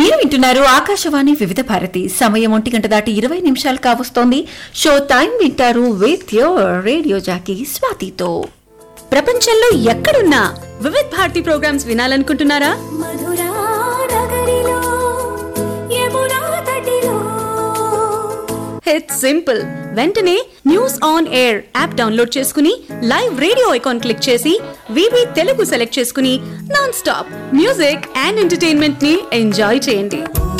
మీరు వింటున్నారు ఆకాశవాణి వివిధ భారతి సమయం ఒంటి గంట దాటి ఇరవై నిమిషాలు కావస్తోంది షో టైం వింటారు విత్ యోర్ రేడియో జాకీ స్వాతితో ప్రపంచంలో ఎక్కడున్నా వివిధ్ భారతి ప్రోగ్రామ్స్ వినాలనుకుంటున్నారా మధురా నగరిలో యమునా తటిలో ఇట్స్ సింపుల్ వెంటనే news on air app download చేసుకుని లైవ్ రేడియో ఐకాన్ క్లిక్ చేసి వివి తెలుగు సెలెక్ట్ చేసుకుని non stop music and entertainment ని ఎంజాయ్ చేయండి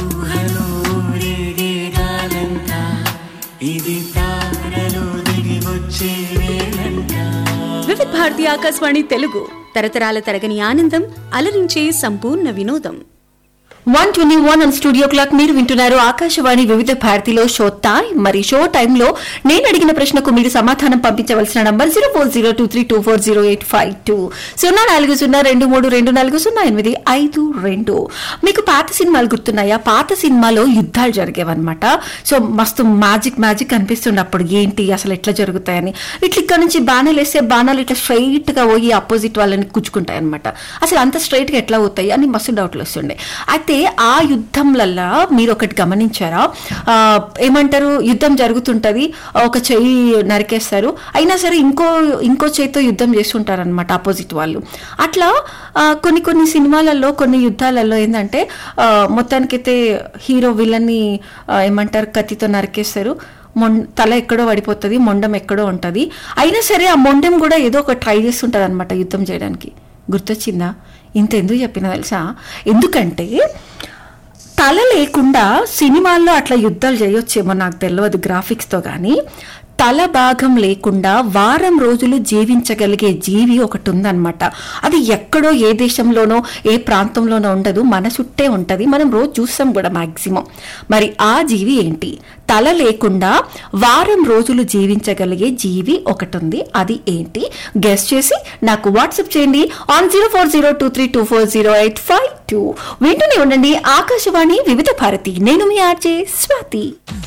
వివిధ్ భారతి ఆకాశవాణి తెలుగు తరతరాల తరగని ఆనందం అలరించే సంపూర్ణ వినోదం one twenty one and studio clock మీరు వింటున్నారు ఆకాశవాణి వివిధ భారతిలో షో టైం మరి షో టైంలో నేను అడిగిన ప్రశ్నకు మీరు సమాధానం పంపించవలసిన number zero four zero two three two four zero eight five two సున్నా నాలుగు సున్నా రెండు మూడు రెండు నాలుగు సున్నా ఎనిమిది ఐదు రెండు మీకు పాత సినిమాలు గుర్తున్నాయా పాత సినిమాలో యుద్ధాలు జరిగేవన్నమాట సో మస్తు మ్యాజిక్ మ్యాజిక్ అనిపిస్తుండే అప్పుడు ఏంటి అసలు ఎట్లా జరుగుతాయని ఇట్లా ఇక్కడ నుంచి బాణాలు వేస్తే బాణాలు ఇట్లా స్ట్రైట్ గా పోయి ఆపోజిట్ వాళ్ళని కూర్చుకుంటాయి అనమాట అసలు అంత స్ట్రైట్ గా ఎట్లా అవుతాయి అని మస్తు డౌట్లు వస్తుండే అయితే ఆ యుద్ధంలల్లా మీరు ఒకటి గమనించారా ఆ, ఏమంటారు యుద్ధం జరుగుతుంటది ఒక చెయ్యి నరికేస్తారు అయినా సరే ఇంకో ఇంకో చేతితో యుద్ధం చేస్తుంటారు అనమాట ఆపోజిట్ వాళ్ళు అట్లా ఆ, కొన్ని కొన్ని సినిమాలలో కొన్ని యుద్ధాలలో ఏంటంటే ఆ, మొత్తానికైతే హీరో విలన్ని ఆ, ఏమంటారు కత్తితో నరికేస్తారు మొం తల ఎక్కడో పడిపోతుంది మొండం ఎక్కడో ఉంటుంది అయినా సరే ఆ మొండం కూడా ఏదో ఒక ట్రై చేస్తుంటుంది అనమాట యుద్ధం చేయడానికి గుర్తొచ్చిందా ఇంత ఎందుకు చెప్పినా తెలుసా ఎందుకంటే తల లేకుండా సినిమాల్లో అట్లా యుద్ధాలు చేయొచ్చేమో నాకు తెలియదు గ్రాఫిక్స్తో కానీ తల భాగం లేకుండా వారం రోజులు జీవించగలిగే జీవి ఒకటి ఉందన్నమాట అది ఎక్కడో ఏ దేశంలోనో ఏ ప్రాంతంలోనో ఉండదు మన చుట్టే ఉంటుంది మనం రోజు చూస్తాం కూడా మాక్సిమం మరి ఆ జీవి ఏంటి తల లేకుండా వారం రోజులు జీవించగలిగే జీవి ఒకటి ఉంది అది ఏంటి గెస్ట్ చేసి నాకు వాట్సాప్ చేయండి on zero four zero two three two four zero eight five two వింటూనే ఉండండి ఆకాశవాణి వివిధ భారతి నేను మీ ఆర్జే స్వాతి